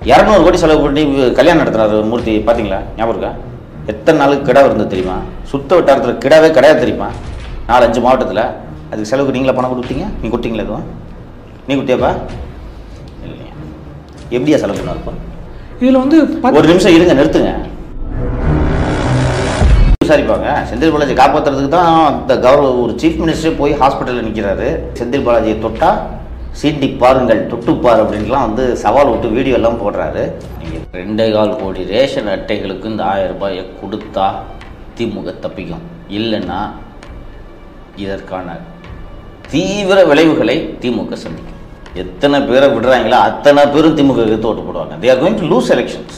இரநூறு கோடி செலவு பண்ணி கல்யாணம் நடத்துறாரு மூர்த்தி பார்த்தீங்களா ஞாபகம் இருக்கா எத்தனை நாளுக்கு கிடா இருந்தது தெரியுமா சுத்த வட்டாரத்தில் கிடாவே கிடையாது தெரியுமா நாலு அஞ்சு மாவட்டத்தில் அதுக்கு செலவுக்கு நீங்களா பணம் கொடுத்தீங்க நீ கொடுத்தீங்களா எதுவும் நீ கொடுத்தியாப்பா இல்லையா எப்படியா செலவு பண்ணாருப்பா இதில் வந்து பத்- ஒரு நிமிஷம் இருங்க நிறுத்துங்க விசாரிப்பாங்க செந்தில் பாலாஜி காப்பாற்றுறதுக்கு தான் அந்த கௌரவ ஒரு சீஃப் மினிஸ்டரே போய் ஹாஸ்பிட்டலில் நிற்கிறாரு செந்தில் பாலாஜியை தொட்டா சீண்டி பாருங்கள் தொட்டுப்பார் அப்படின்லாம் வந்து சவால் விட்டு வீடியோ எல்லாம் போடுறாரு நீங்கள் ரெண்டே கால் கோடி ரேஷன் அட்டைகளுக்கு இந்த ஆயிரம் ரூபாயை கொடுத்தா திமுக தப்பிக்கும் இல்லைன்னா இதற்கான தீவிர விளைவுகளை திமுக சந்திக்கும் எத்தனை பேரை விடுறாங்களோ அத்தனை பேரும் திமுக எதிர்த்து ஓட்டு போடுவாங்க they are going to lose elections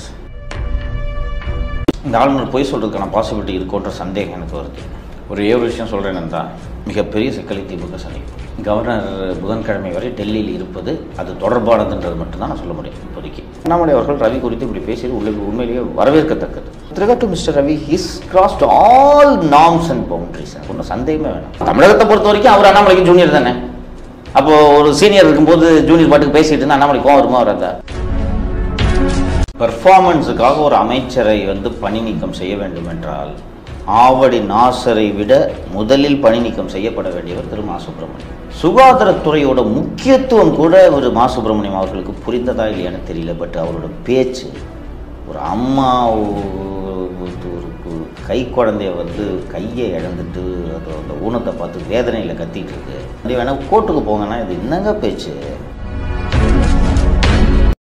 இந்த ஆளுநர் பொய் சொல்கிறதுக்கான பாசிபிலிட்டி இருக்குன்ற சந்தேகம் எனக்கு வருது ஒரே ஒரு விஷயம் சொல்கிறேன் என்றால் மிகப்பெரிய சிக்கலை திமுக சந்திக்கும் கவர்னர் புதன்கிழமை வரை டெல்லியில் இருப்பது அது தொடர்பானதுன்றது மட்டும்தான் நான் சொல்ல முடியும் இப்போதைக்கு அண்ணாமலை அவர்கள் ரவி குறித்து இப்படி பேசியது உள்ள உண்மையிலேயே வரவேற்கத்தக்கது திருகா to mister Ravi his crossed all norms and boundaries ஒன்றும் சந்தேகமே வேணும் தமிழகத்தை பொறுத்த வரைக்கும் அவர் அண்ணாமலைக்கு ஜூனியர் தானே அப்போது ஒரு சீனியர் இருக்கும்போது ஜூனியர் பாட்டுக்கு பேசிட்டு இருந்தால் அண்ணாமலை கோவம் வருமா வராதா பெர்ஃபார்மன்ஸுக்காக ஒரு அமைச்சரை வந்து பணி நீக்கம் செய்ய வேண்டும் என்றால் ஆவடி நாசரை விட முதலில் பணி நீக்கம் செய்யப்பட வேண்டியவர் திரு மா சுப்பிரமணியம் சுகாதாரத்துறையோட முக்கியத்துவம் கூட ஒரு மா சுப்பிரமணியம் அவர்களுக்கு புரிந்ததா இல்லையான்னு தெரியல பட் அவரோட பேச்சு ஒரு அம்மா ஒரு ஒரு கை குழந்தைய வந்து கையை இழந்துட்டு அது அந்த ஊனத்தை பார்த்து வேதனையில் கத்திட்டு இருக்கு அது வேணா கோர்ட்டுக்கு போங்கன்னா இது என்னங்க பேச்சு